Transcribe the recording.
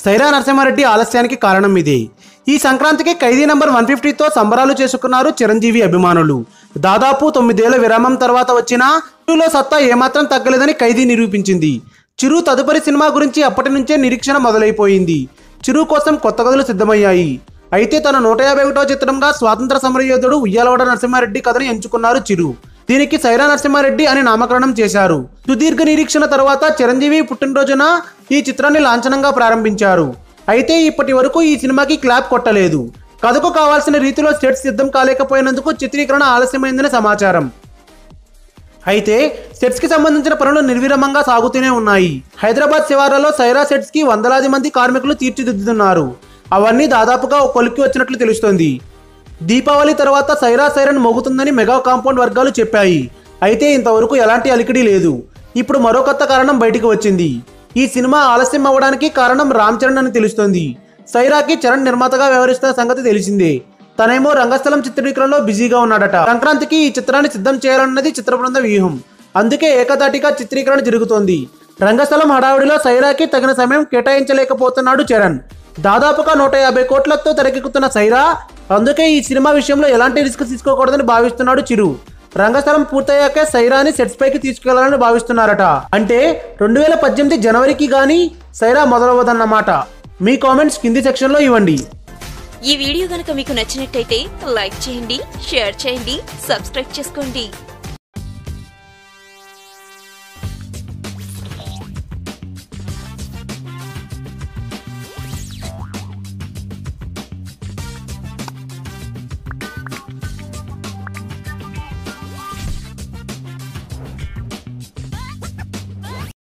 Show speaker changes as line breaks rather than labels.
సైరా నరసింహారెడ్డి ఆలస్యానికి కారణం ఇదే ఈ సంక్రాంతికి ఖైదీ నంబర్ వన్ ఫిఫ్టీతో సంబరాలు చేసుకున్నారు చిరంజీవి అభిమానులు దాదాపు తొమ్మిదేళ్ల విరామం తర్వాత వచ్చిన చిరులో సత్తా ఏమాత్రం తగ్గలేదని ఖైదీ నిరూపించింది చిరు తదుపరి సినిమా గురించి అప్పటి నుంచే నిరీక్షణ మొదలైపోయింది చిరు కోసం కొత్త కథలు సిద్ధమయ్యాయి అయితే తన నూట యాభై ఒకటో చిత్రంగా స్వాతంత్ర సమరయోధుడు ఉయ్యాలవాడ నరసింహారెడ్డి కథని ఎంచుకున్నారు చిరు దీనికి సైరా నరసింహారెడ్డి అని నామకరణం చేశారు సుదీర్ఘ నిరీక్షణ తర్వాత చిరంజీవి పుట్టినరోజున ఈ చిత్రాన్ని లాంఛనంగా ప్రారంభించారు అయితే ఇప్పటి వరకు ఈ సినిమాకి క్లాప్ కొట్టలేదు కథకు కావాల్సిన రీతిలో సెట్స్ సిద్ధం కాలేకపోయినందుకు చిత్రీకరణ ఆలస్యమైందని సమాచారం అయితే సెట్స్ కి సంబంధించిన పనులు నిర్విరామంగా సాగుతూనే ఉన్నాయి హైదరాబాద్ శివార్లలో సైరా సెట్స్ కి వందలాది మంది కార్మికులు తీర్చిదిద్దుతున్నారు అవన్నీ దాదాపుగా ఒక కొలిక్కి వచ్చినట్లు తెలుస్తోంది దీపావళి తర్వాత సైరా సైరన్ మోగుతుందని మెగా కాంపౌండ్ వర్గాలు చెప్పాయి అయితే ఇంతవరకు ఎలాంటి అలికిడి లేదు ఇప్పుడు మరో కొత్త కారణం బయటికి వచ్చింది ఈ సినిమా ఆలస్యం అవ్వడానికి కారణం రామ్ చరణ్ అని తెలుస్తోంది సైరాకి చరణ్ నిర్మాతగా వ్యవహరిస్తున్న సంగతి తెలిసిందే తనేమో రంగస్థలం చిత్రీకరణలో బిజీగా ఉన్నాడట సంక్రాంతికి ఈ చిత్రాన్ని సిద్ధం చేయాలన్నది చిత్ర బృంద వ్యూహం అందుకే ఏకదాటిగా చిత్రీకరణ జరుగుతోంది రంగస్థలం హడావుడిలో సైరాకి తగిన సమయం కేటాయించలేకపోతున్నాడు చరణ్ దాదాపుగా నూట యాభై కోట్లతో తెరకెక్కుతున్న సైరా అందుకే ఈ సినిమా విషయంలో ఎలాంటి రిస్క్ తీసుకోకూడదని భావిస్తున్నాడు చిరు రంగస్థలం పూర్తయ్యాకే సైరాని సెట్స్ పైకి తీసుకెళ్లాలని భావిస్తున్నారట అంటే రెండు వేల పద్దెనిమిది జనవరికి గానీ సైరా మొదలవ్వదన్నమాట మీ కామెంట్స్ కింది సెక్షన్లో ఇవ్వండి
ఈ వీడియో గనక మీకు నచ్చినట్టయితే లైక్ చేయండి షేర్ చేయండి సబ్స్క్రైబ్ చేసుకోండి